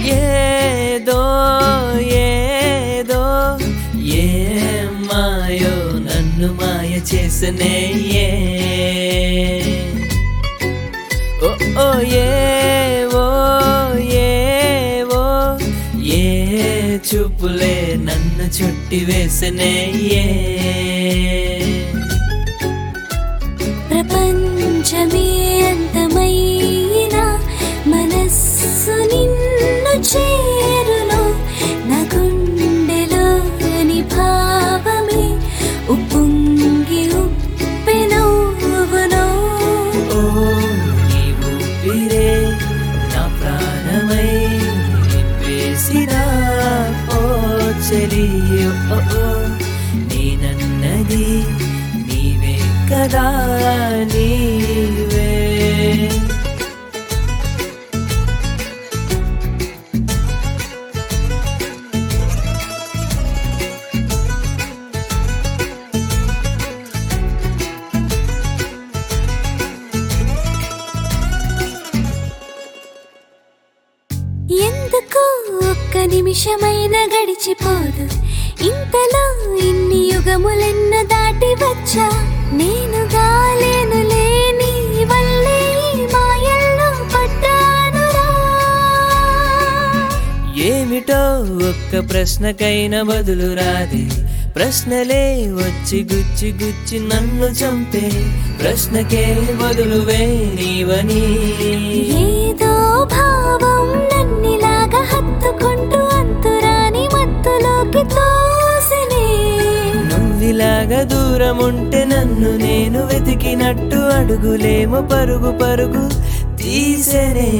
ఏదో ఏదో ఏ మాయో నన్ను మాయ చేసనే ఏ ఓ ఓ ఏవో ఏవో ఏ చూపులే నన్ను చుట్టి వేసనే ఏ ప్రపంచమే అంతమైనా మనస్సు నిన్ను చేరును నా గుండెలోని భావమే ఉప్పొంగి ఉప్పెనవును ఓ నీవు పిరే నా ప్రాణమై నింపేసినా ఓ చెలి ఓ ఓ నేనన్నది నీవే కదా నీవే ఎందుకు ఒక్క నిమిషమైన గడిచిపోదు ఇంతలో ఇన్ని యుగములెన్న దాటి వచ్చా నేను గాలేను లేని వల్లే ఈ మాయల్లో పడ్డానురా ఏమిటో ఒక్క ప్రశ్నకైనా బదులు రాదే ప్రశ్నలే వచ్చి గుచ్చి గుచ్చి నన్ను చంపే ప్రశ్నకే బదులువే నీవని ఏదో భావం నన్నిలాగా హత్తుకుంటూ అంతురాని మత్తులోకి తోసినే నువ్విలాగా దూరం ఉంటే నన్ను నేను వెతికినట్టు అడుగులేమో పరుగు పరుగు తీసనే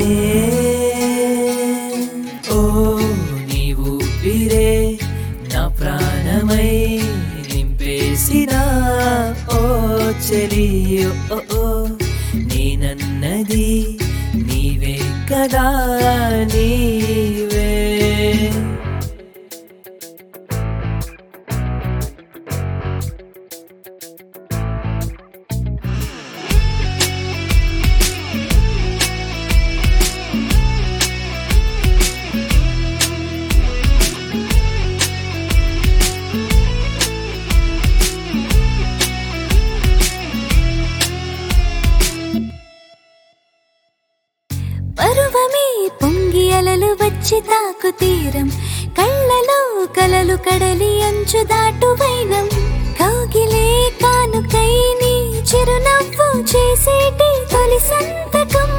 ఓ నీవు పిరే నా ప్రాణమై నింపేసినా ఓ చెలి ఓ ఓ నేనన్నది నీవే కదా నీవే పరువమే పొంగి అలలు వచ్చి తాకు తీరం కళ్ళలో కలలు కడలి అంచు దాటు వైనం కౌగిలే కానుకై నీ చిరునవ్వు చేసేటి తొలి సంతకం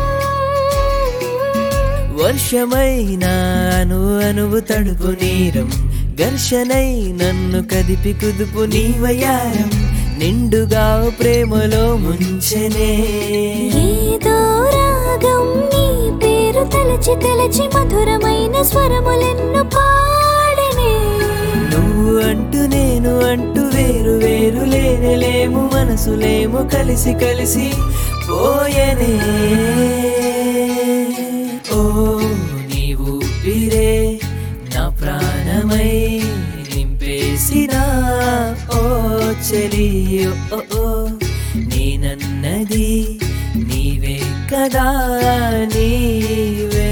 వర్షమైనా అను అనువు తడుపు నీరం ఘర్షణై నన్ను కదిపి కుదుపు నీవయారం నిండుగా ప్రేమలో ముంచెనే ఏదో రాగం నీ పేరు తలచి తలచి మధురమైన స్వరములెన్ను పాడనే నువ్వు అంటూ నేను అంటూ వేరు వేరు లేనేలేము మనసులేమో కలిసి కలిసి పోయనే ఓ నీవు పిరే నా ప్రాణమై నింపేసినా ఓ చెలి ఓ ఓ నేనన్నది నీవే కదా నీవే